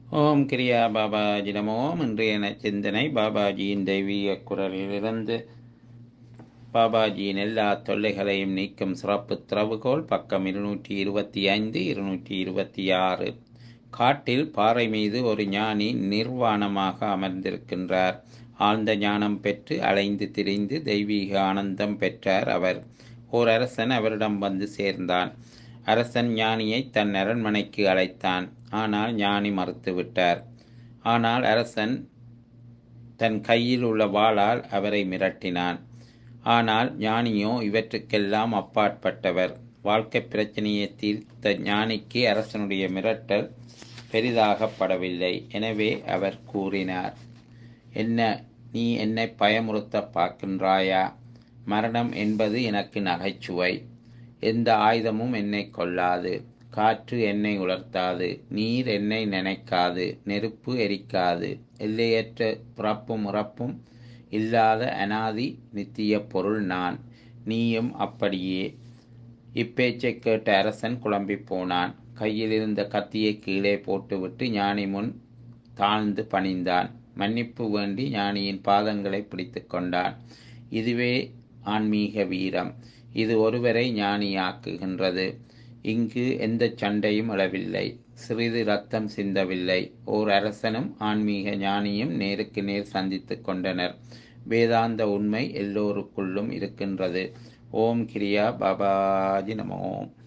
ஓம் கிரியா பாபாஜி நமோம் இன்றைய சிந்தனை பாபாஜியின் தெய்வீக குரலிலிருந்து பாபாஜியின் எல்லா தொல்லைகளையும் நீக்கும் சிறப்பு திறவுகோல் பக்கம் இருநூற்றி இருபத்தி ஐந்து இருநூற்றி இருபத்தி ஆறு காட்டில் பாறை மீது ஒரு ஞானி நிர்வாணமாக அமர்ந்திருக்கின்றார் ஆழ்ந்த ஞானம் பெற்று அலைந்து திரிந்து தெய்வீக ஆனந்தம் பெற்றார் அவர் ஓர் அரசன் அவரிடம் வந்து சேர்ந்தான் அரசன் ஞானியை தன் அரண்மனைக்கு அழைத்தான் ஆனால் ஞானி மறுத்துவிட்டார் ஆனால் அரசன் தன் கையில் உள்ள வாளால் அவரை மிரட்டினான் ஆனால் ஞானியோ இவற்றுக்கெல்லாம் அப்பாற்பட்டவர் வாழ்க்கை பிரச்சனையை தீர்த்த ஞானிக்கு அரசனுடைய மிரட்டல் பெரிதாகப்படவில்லை எனவே அவர் கூறினார் என்ன நீ என்னை பயமுறுத்த பார்க்கின்றாயா மரணம் என்பது எனக்கு நகைச்சுவை எந்த ஆயுதமும் என்னை கொல்லாது காற்று என்னை உலர்த்தாது நீர் என்னை நினைக்காது நெருப்பு எரிக்காது எல்லையற்ற பிறப்பும் உறப்பும் இல்லாத அனாதி நித்திய பொருள் நான் நீயும் அப்படியே இப்பேச்சை கேட்ட அரசன் குழம்பி போனான் கையில் இருந்த கத்தியை கீழே போட்டுவிட்டு ஞானி முன் தாழ்ந்து பணிந்தான் மன்னிப்பு வேண்டி ஞானியின் பாதங்களை பிடித்து கொண்டான் இதுவே ஆன்மீக வீரம் இது ஒருவரை ஞானியாக்குகின்றது இங்கு எந்த சண்டையும் அளவில்லை சிறிது ரத்தம் சிந்தவில்லை ஓர் அரசனும் ஆன்மீக ஞானியும் நேருக்கு நேர் சந்தித்து கொண்டனர் வேதாந்த உண்மை எல்லோருக்குள்ளும் இருக்கின்றது ஓம் கிரியா பாபாஜி நமோம்